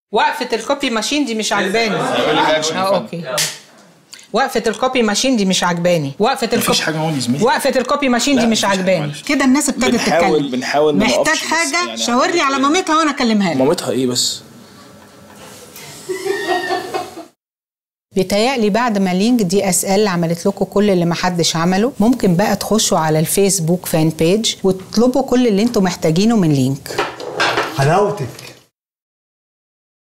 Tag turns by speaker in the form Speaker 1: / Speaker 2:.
Speaker 1: وقفة الكوبي ماشين دي مش عجباني
Speaker 2: هقول لك اكشن
Speaker 1: اه اوكي وقفة الكوبي ماشين دي مش عجباني وقفة
Speaker 2: مفيش
Speaker 1: الكوبي
Speaker 2: حاجه هون يا زميلي
Speaker 1: وقفة الكوبي ماشين دي
Speaker 2: لا،
Speaker 1: مش
Speaker 2: مفيش حاجة،
Speaker 1: عجباني
Speaker 2: معلش.
Speaker 3: كده الناس ابتدت
Speaker 2: بنحاول-
Speaker 3: تتكلم
Speaker 2: بنحاول ما
Speaker 3: محتاج
Speaker 2: نقفش بس
Speaker 3: حاجه
Speaker 2: يعني
Speaker 3: شاور لي على مامتها وانا اكلمها لك
Speaker 2: مامتها ايه بس
Speaker 1: بيتهيألي بعد ما لينك دي اس ال عملت لكم كل اللي محدش عمله ممكن بقى تخشوا على الفيسبوك فان بيج وتطلبوا كل اللي انتم محتاجينه من لينك
Speaker 4: حلاوتك